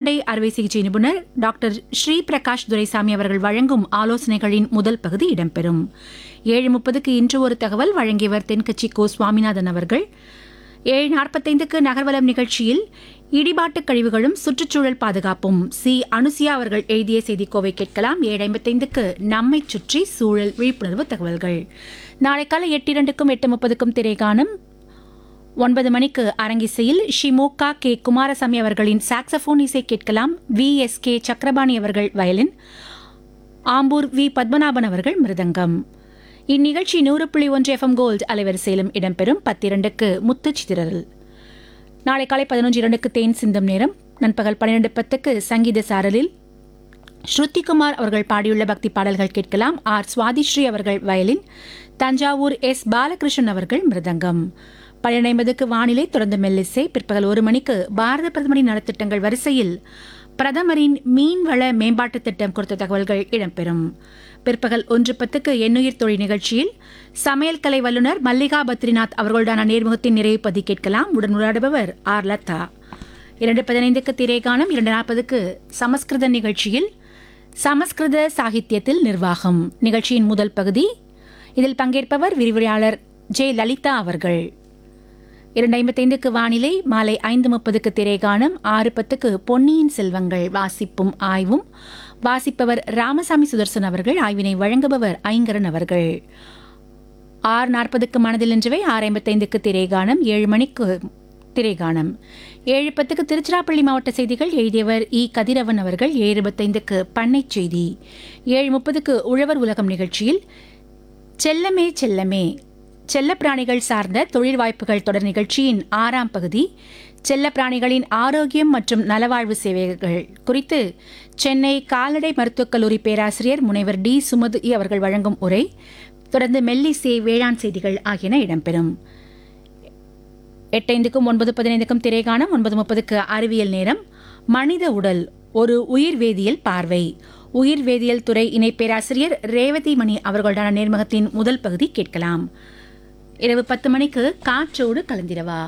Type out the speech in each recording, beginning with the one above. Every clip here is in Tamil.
மூளை அறுவை சிகிச்சை நிபுணர் டாக்டர் ஸ்ரீ பிரகாஷ் துரைசாமி அவர்கள் வழங்கும் ஆலோசனைகளின் முதல் பகுதி இடம்பெறும் ஏழு முப்பதுக்கு இன்று ஒரு தகவல் வழங்கியவர் தென்கட்சி கோ சுவாமிநாதன் அவர்கள் ஏழு நாற்பத்தைந்துக்கு நகர்வலம் நிகழ்ச்சியில் இடிபாட்டு கழிவுகளும் சுற்றுச்சூழல் பாதுகாப்பும் சி அனுசியா அவர்கள் எழுதிய செய்திக்கோவை கேட்கலாம் ஏழு ஐம்பத்தைந்துக்கு நம்மை சுற்றி சூழல் விழிப்புணர்வு தகவல்கள் நாளை காலை எட்டு இரண்டுக்கும் எட்டு முப்பதுக்கும் திரைகாணும் ஒன்பது மணிக்கு அரங்கிசையில் ஷிமோகா கே குமாரசாமி அவர்களின் சாக்ஸபோன் இசை கேட்கலாம் வி எஸ் கே சக்கரபாணி அவர்கள் வயலின் ஆம்பூர் வி பத்மநாபன் அவர்கள் மிருதங்கம் இந்நிகழ்ச்சி நூறு புள்ளி ஒன்று எஃப்எம் கோல்டு அலைவரிசையிலும் இடம்பெறும் பத்திரண்டுக்கு முத்து சித்திரல் நாளை காலை பதினொன்று இரண்டுக்கு தேன் சிந்தும் நேரம் நண்பகல் பன்னிரண்டு பத்துக்கு சங்கீத சாரலில் ஸ்ருதிகுமார் அவர்கள் பாடியுள்ள பக்தி பாடல்கள் கேட்கலாம் ஆர் சுவாதிஸ்ரீ அவர்கள் வயலின் தஞ்சாவூர் எஸ் பாலகிருஷ்ணன் அவர்கள் மிருதங்கம் பன்னிரண்டு ஐம்பதுக்கு வானிலை தொடர்ந்து மெல்லிசை பிற்பகல் ஒரு மணிக்கு பாரத பிரதமரின் நலத்திட்டங்கள் வரிசையில் பிரதமரின் மீன்வள மேம்பாட்டுத் திட்டம் குறித்த தகவல்கள் இடம்பெறும் பிற்பகல் ஒன்று பத்துக்கு எண்ணுயிர் தொழில் நிகழ்ச்சியில் சமையல் கலை வல்லுநர் மல்லிகா பத்ரிநாத் அவர்களுடான நேர்முகத்தின் நிறைவு பதி கேட்கலாம் உடன் உரையாடுபவர் ஆர் லதா இரண்டு பதினைந்துக்கு திரைகானம் இரண்டு நாற்பதுக்கு சமஸ்கிருத நிகழ்ச்சியில் சமஸ்கிருத சாகித்யத்தில் நிர்வாகம் நிகழ்ச்சியின் முதல் பகுதி இதில் பங்கேற்பவர் விரிவுரையாளர் ஜே லலிதா அவர்கள் இரண்டு ஐம்பத்தைந்துக்கு வானிலை மாலை ஐந்து முப்பதுக்கு திரைகானம் ஆறு பத்துக்கு பொன்னியின் செல்வங்கள் வாசிப்பும் ஆய்வும் வாசிப்பவர் ராமசாமி சுதர்சன் அவர்கள் ஆய்வினை வழங்குபவர் ஐங்கரன் அவர்கள் ஆறு நாற்பதுக்கு மனதில் நின்றவை ஆறு ஐம்பத்தைந்துக்கு திரைகானம் ஏழு மணிக்கு திரைகானம் ஏழு பத்துக்கு திருச்சிராப்பள்ளி மாவட்ட செய்திகள் எழுதியவர் இ கதிரவன் அவர்கள் ஏழு இருபத்தைந்துக்கு பண்ணை செய்தி ஏழு முப்பதுக்கு உழவர் உலகம் நிகழ்ச்சியில் செல்லமே செல்லமே செல்லப்பிராணிகள் சார்ந்த தொழில் வாய்ப்புகள் தொடர் நிகழ்ச்சியின் ஆறாம் பகுதி செல்லப்பிராணிகளின் ஆரோக்கியம் மற்றும் நலவாழ்வு சேவைகள் குறித்து சென்னை கால்நடை மருத்துவக் கல்லூரி பேராசிரியர் முனைவர் டி சுமதி அவர்கள் வழங்கும் உரை தொடர்ந்து மெல்லிசே வேளாண் செய்திகள் ஆகியன இடம்பெறும் எட்டைந்துக்கும் ஒன்பது பதினைந்துக்கும் திரைகாணம் ஒன்பது முப்பதுக்கு அறிவியல் நேரம் மனித உடல் ஒரு உயிர் வேதியியல் பார்வை உயிர் வேதியியல் துறை இணை பேராசிரியர் ரேவதி மணி அவர்களுடான நேர்முகத்தின் முதல் பகுதி கேட்கலாம் இரவு பத்து மணிக்கு காற்றோடு கலந்திரவா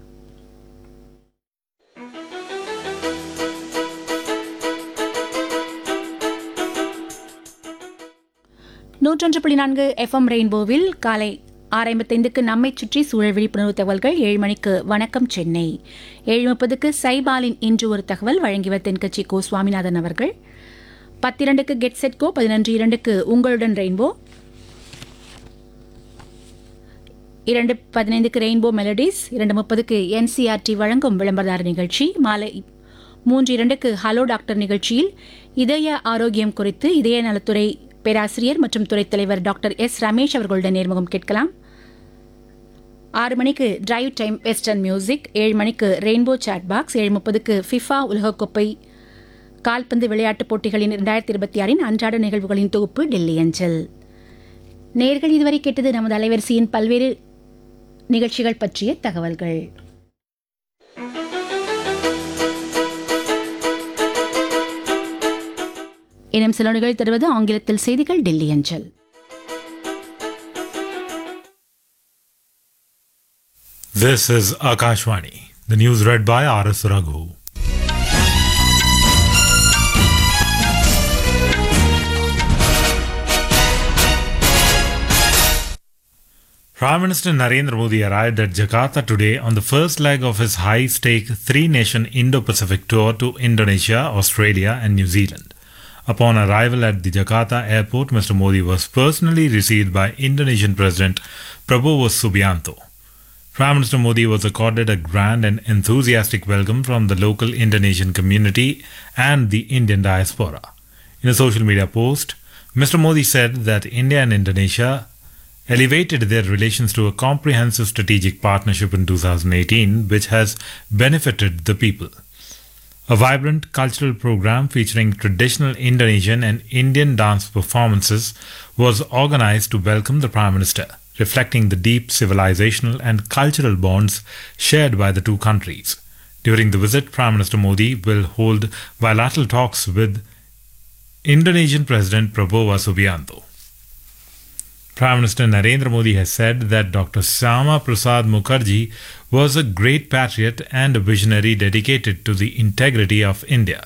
நூற்றொன்று புள்ளி நான்கு எஃப்எம் ரெயின்போவில் காலை ஆறு ஐம்பத்தைந்துக்கு நம்மை சுற்றி சூழல் விழிப்புணர்வு தகவல்கள் ஏழு மணிக்கு வணக்கம் சென்னை ஏழு முப்பதுக்கு சைபாலின் இன்று ஒரு தகவல் வழங்கியவர் தென்கட்சி கோ சுவாமிநாதன் அவர்கள் பத்திரண்டுக்கு கெட் செட் கோ பதினொன்று இரண்டுக்கு உங்களுடன் ரெயின்போ இரண்டு பதினைந்துக்கு ரெயின்போ மெலடிஸ் இரண்டு முப்பதுக்கு என்சிஆர்டி வழங்கும் விளம்பரதார நிகழ்ச்சி மாலை மூன்று இரண்டுக்கு ஹலோ டாக்டர் நிகழ்ச்சியில் இதய ஆரோக்கியம் குறித்து இதய நலத்துறை பேராசிரியர் மற்றும் துறைத் தலைவர் டாக்டர் எஸ் ரமேஷ் அவர்களுடன் நேர்முகம் கேட்கலாம் ஆறு மணிக்கு டிரைவ் டைம் வெஸ்டர்ன் மியூசிக் ஏழு மணிக்கு ரெயின்போ சாட் பாக்ஸ் ஏழு முப்பதுக்கு ஃபிஃபா உலகக்கோப்பை கால்பந்து விளையாட்டுப் போட்டிகளின் இரண்டாயிரத்தி இருபத்தி ஆறின் அன்றாட நிகழ்வுகளின் தொகுப்பு டெல்லி அஞ்சல் நேர்கள் இதுவரை கேட்டது நமது அலைவரிசையின் பல்வேறு நிகழ்ச்சிகள் பற்றிய தகவல்கள் இன்னும் சில நொடிகள் தருவது ஆங்கிலத்தில் செய்திகள் டெல்லி அஞ்சல் This is Akashvani. The news read by R.S. Raghu. Prime Minister Narendra Modi arrived at Jakarta today on the first leg of his high stake three nation Indo Pacific tour to Indonesia, Australia, and New Zealand. Upon arrival at the Jakarta airport, Mr. Modi was personally received by Indonesian President Prabowo Subianto. Prime Minister Modi was accorded a grand and enthusiastic welcome from the local Indonesian community and the Indian diaspora. In a social media post, Mr. Modi said that India and Indonesia elevated their relations to a comprehensive strategic partnership in 2018, which has benefited the people. A vibrant cultural program featuring traditional Indonesian and Indian dance performances was organized to welcome the Prime Minister, reflecting the deep civilizational and cultural bonds shared by the two countries. During the visit, Prime Minister Modi will hold bilateral talks with Indonesian President Prabowo Subianto. Prime Minister Narendra Modi has said that Dr. Sama Prasad Mukherjee was a great patriot and a visionary dedicated to the integrity of India.